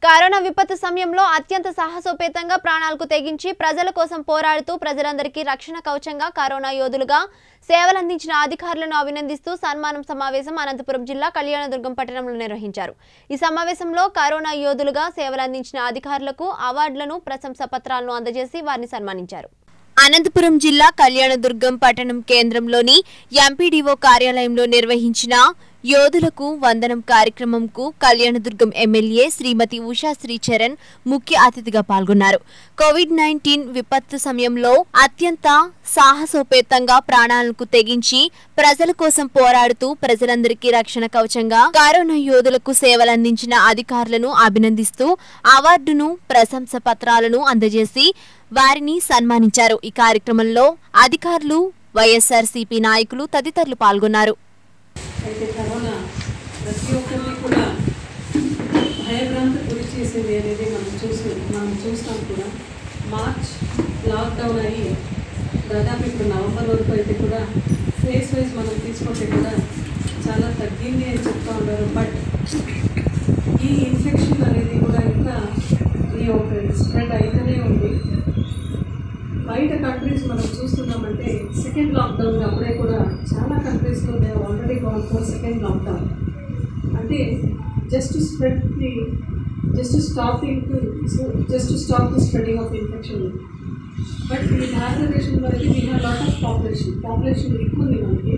corona విపత్తు సమయంలో అత్యంత సాహసోపేతంగా ప్రాణాలకు తెగించి ప్రజల కోసం పోరాడుతూ ప్రజలందరికీ రక్షణ కవచంగా కరోనా యోధులుగా సేవలందించిన అధికారులను అభినందిస్తూ సన్మానం సమావేశం అనంతపురం జిల్లా కళ్యాణదుర్గం పట్టణంలో నిర్వహించారు ఈ సమావేశంలో కరోనా యోధులుగా సేవలందించిన అధికారులకు అవార్డులను ప్రశంసా పత్రాలను అందజేసి వారిని సన్మానించారు అనంతపురం జిల్లా కళ్యాణదుర్గం పట్టణం కేంద్రంలోని ఎంపీడీఓ కార్యాలయంలో నిర్వహించిన యోధులకు వందనం కార్యక్రమంకు కళ్యాణదుర్గం ఎమ్మెల్యే శ్రీమతి ఉషా శ్రీచరణ్ ముఖ్య అతిథిగా పాల్గొన్నారు కోవిడ్ నైన్టీన్ విపత్తు సమయంలో అత్యంత సాహసోపేతంగా ప్రాణాలకు తెగించి ప్రజల కోసం పోరాడుతూ ప్రజలందరికీ రక్షణ కవచంగా కరోనా యోధులకు సేవలందించిన అధికారులను అభినందిస్తూ అవార్డును ప్రశంస పత్రాలను అందజేసి వారిని సన్మానించారు ఈ కార్యక్రమంలో అధికారులు వైఎస్ఆర్సీపీ నాయకులు తదితరులు పాల్గొన్నారు అయితే కరోనా ప్రతి ఒక్కరిని కూడా భయభ్రాంతి గురి చేసింది అనేది మనం చూసి మనం చూస్తాం కూడా మార్చ్ లాక్డౌన్ అయ్యి దాదాపు ఇప్పుడు నవంబర్ వరకు అయితే కూడా ఫేస్ వైజ్ మనం తీసుకుంటే కూడా చాలా తగ్గింది అని చెప్తా ఉన్నారు బట్ ఈ ఇన్ఫెక్షన్ అనేది కూడా ఇంకా ఈ ఒక స్ప్రెడ్ అయితేనే ఉంది బయట కంట్రీస్ మనం చూస్తున్నామంటే సెకండ్ లాక్డౌన్ అప్పుడే కూడా చాలా కంట్రీస్లో they already gone for second lockdown అంటే just spread the just stopping to just stop the spreading of infection but ఈ భారతదేశంలో అయితే we have lot of population population ఎక్కువ ఉంది మనకి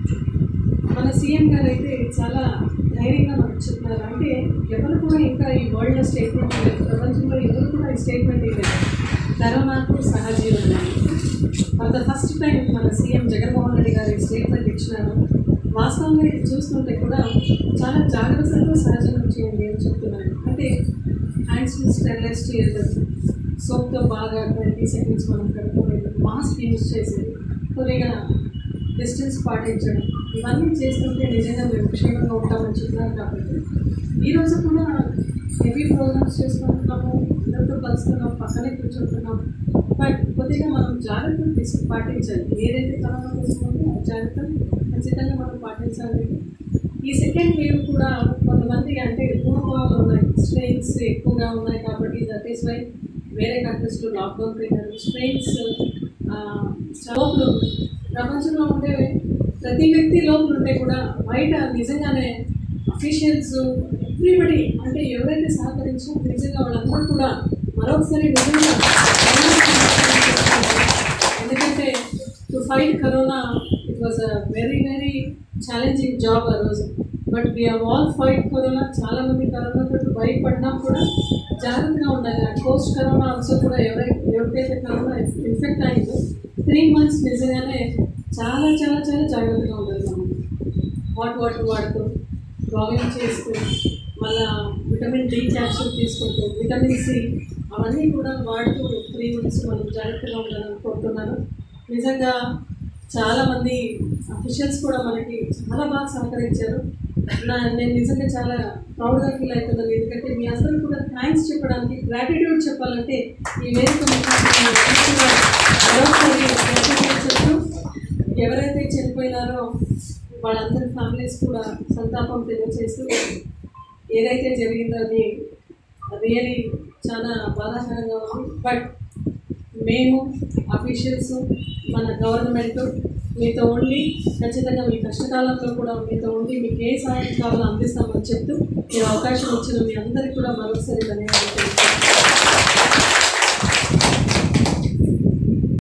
మన సీఎం గారు అయితే చాలా ధైర్యంగా మనకు చెప్తున్నారు అంటే ఎవరు కూడా ఇంకా ఈ వరల్డ్లో స్టేట్మెంట్ ఇవ్వలేదు ప్రపంచంలో ఎవరు కూడా ఈ స్టేట్మెంట్ ఇవ్వలేదు కరోనాకు సహజీవనం ఫర్ ద ఫస్ట్ టైం మన సీఎం జగన్మోహన్ రెడ్డి గారు ఈ స్టేట్మెంట్ ఇచ్చినారు వాస్తవంగా ఇది చూస్తుంటే కూడా చాలా జాగ్రత్తగా సహజీవనం చేయండి అని చెప్తున్నారు అంటే హ్యాండ్స్ స్టెరిలైజ్ చేయడం సోప్తో బాగా ట్వంటీ సెకండ్స్ మనం కడుక్కోలేదు మాస్క్ యూజ్ చేసేది కొద్దిగా డిస్టెన్స్ పాటించడం ఇవన్నీ చేస్తుంటే నిజంగా మేము క్షేమంగా ఉంటామని చెప్పినారు కాబట్టి ఈరోజు కూడా హెవీ ప్రోగ్రామ్స్ చేసుకుంటున్నాము అందరితో కలుస్తున్నాం పక్కనే కూర్చుంటున్నాం బట్ కొద్దిగా మనం జాగ్రత్తలు తీసుకు పాటించాలి ఏదైతే కరోనా తీసుకుంటే ఆ జాగ్రత్తలు ఖచ్చితంగా మనం పాటించాలి ఈ సెకండ్ వేవ్ కూడా కొంతమంది అంటే పూర్వభావాలు ఉన్నాయి స్ట్రెయిన్స్ ఎక్కువగా ఉన్నాయి కాబట్టి దట్ ఈస్ వై వేరే కంట్రీస్లో లాక్డౌన్ పెట్టారు స్ట్రెయిన్స్ లోపల ప్రపంచంలో ఉండే ప్రతి వ్యక్తి లోపల ఉంటే కూడా బయట నిజంగానే అఫీషియల్స్ ఎవ్రీబడి అంటే ఎవరైతే సహకరించారో నిజంగా వాళ్ళందరూ కూడా మరొకసారి నిజంగా ఎందుకంటే to fight corona it was a very very challenging job ఆ రోజు but we all fight corona చాలా మంది కరోనా తోటి భయపడినా కూడా జాగ్రత్తగా ఉండాలి అండ్ పోస్ట్ కరోనా ఆల్సో కూడా ఎవరైతే ఎవరికైతే కరోనా ఇన్ఫెక్ట్ అయిందో త్రీ మంత్స్ నిజంగానే చాలా చాలా చాలా జాగ్రత్తగా ఉండాలి మనం హాట్ వాటర్ వాడుతూ జాగింగ్ చేస్తూ మళ్ళా విటమిన్ డి క్యాప్సూల్ తీసుకుంటూ విటమిన్ సి అవన్నీ కూడా వాడుతూ త్రీ మంత్స్ మనం జాగ్రత్తగా ఉండాలని కోరుతున్నాను నిజంగా చాలామంది అఫీషియల్స్ కూడా మనకి చాలా బాగా సహకరించారు నా నేను నిజంగా చాలా ప్రౌడ్గా ఫీల్ అవుతున్నాను ఎందుకంటే మీ అందరూ కూడా థ్యాంక్స్ చెప్పడానికి గ్రాటిట్యూడ్ చెప్పాలంటే ఈ వేదిక ముఖాంతరం మరొకసారి gratitude చెప్తూ ఎవరైతే చనిపోయినారో వాళ్ళందరి ఫ్యామిలీస్ కూడా సంతాపం తెలియజేస్తూ ఏదైతే జరిగిందో అది రియలీ చాలా బాధాకరంగా ఉంది బట్ మేము అఫీషియల్స్ మన గవర్నమెంట్ మీతో ఉండి ఖచ్చితంగా మీ కష్టకాలంలో కూడా మీతో ఉండి మీకు ఏ సహాయం కావాలో అందిస్తామని చెప్తూ ఈ అవకాశం ఇచ్చిన మీ అందరికీ కూడా మరొకసారి ధన్యవాదాలు